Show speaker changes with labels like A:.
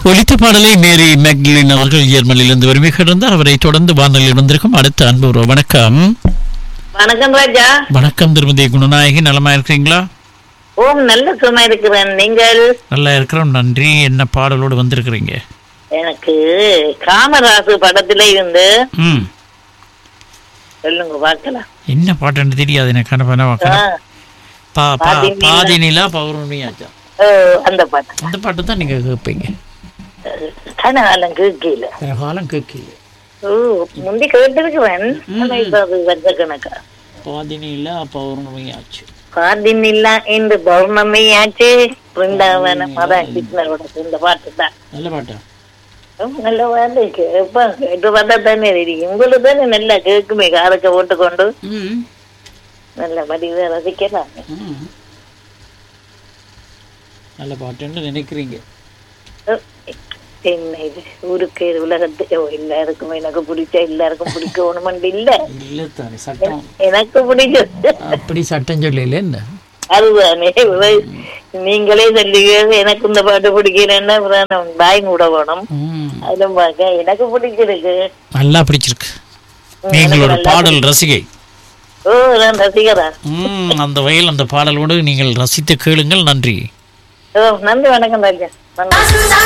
A: ஒலித்த பாடலை மேரி மேக்லின் அவர்கள் ஜெர்மனியிலிருந்து வருகை இருந்தார் அவரை தொடர்ந்து வானொலியில் வந்திருக்கும் அடுத்த அன்பு உறவு. வணக்கம்
B: வணக்கம் ராஜா
A: வணக்கம் திருமதி குணநாயகி நலமா இருக்கிறீங்களா
B: ஓம் நல்ல சும்மா இருக்கிறேன் நீங்கள்
A: நல்லா இருக்கிறோம் நன்றி என்ன பாடலோடு வந்திருக்கிறீங்க
B: எனக்கு காமராசு படத்துல இருந்து
A: ம்
B: சொல்லுங்க பார்க்கலாம்
A: என்ன பாட்டுன்னு தெரியாது எனக்கு கனப்பன
B: ஆ,
A: பார்க்கலாம் பா பா
B: பாதி நிலா.
A: பாதி நிலா பௌர்ணமியாச்சா
B: ஓ, அந்த பாட்டு
A: அந்த பாட்டு தான் நீங்க கேட்பீங்க
B: கனகாலம் கேட்கல
A: வேற காலம் கேட்கல
B: ஓ முந்தி கேட்டிருக்கிறேன் ஆனா இப்ப அது வருஷ கணக்கா
A: பாதி நிலா பௌர்ணமியாச்சு
B: காதினில்லா இந்த பௌர்ணமி ஆச்சு பிருந்தாவனம் அதான் கிருஷ்ணரோட இந்த பாட்டு தான்
A: நல்ல பாட்டா
B: ரொம்ப நல்ல பாட்டு கேட்பா கேட்டு பார்த்தா தானே தெரியும் உங்களுக்கு தானே நல்லா கேட்குமே காலக்க போட்டுக்கொண்டு
A: ம்
B: நல்ல பதிவை ரசிக்கலாம்
A: ம். நல்ல பாட்டுன்னு நினைக்கிறீங்க
B: என்ன இது ஊருக்கு இது உலகத்து ஓ, எல்லாருக்கும் எனக்கு பிடிச்ச எல்லாருக்கும் பிடிக்கணுமெண்டு இல்ல
A: இல்ல தானே சட்டம்
B: எனக்கு பிடிச்சது
A: அப்படி சட்டம் சொல்லல என்ன
B: அதுதானே இவ- நீங்களே சொல்லுவீங்க எனக்கு இந்த பாட்டு பிடிக்கலன்னா அப்புறம் நான் பாய் கூட போகணும்
A: ம்.
B: அதுல பார்க்க எனக்கு பிடிச்சிருக்கு
A: நல்லா பிடிச்சிருக்கு
B: ம்,
A: நீங்கள் ஒரு
B: எனக்கு நல்லா
A: பாடல் ரசிகை
B: ஓ நான் ரசிகரா
A: ம் அந்த வகையில் அந்த பாடலோடு நீங்கள் ரசித்து கேளுங்கள் நன்றி
B: ஓ நன்றி வணக்கம் ராஜா வணக்கம்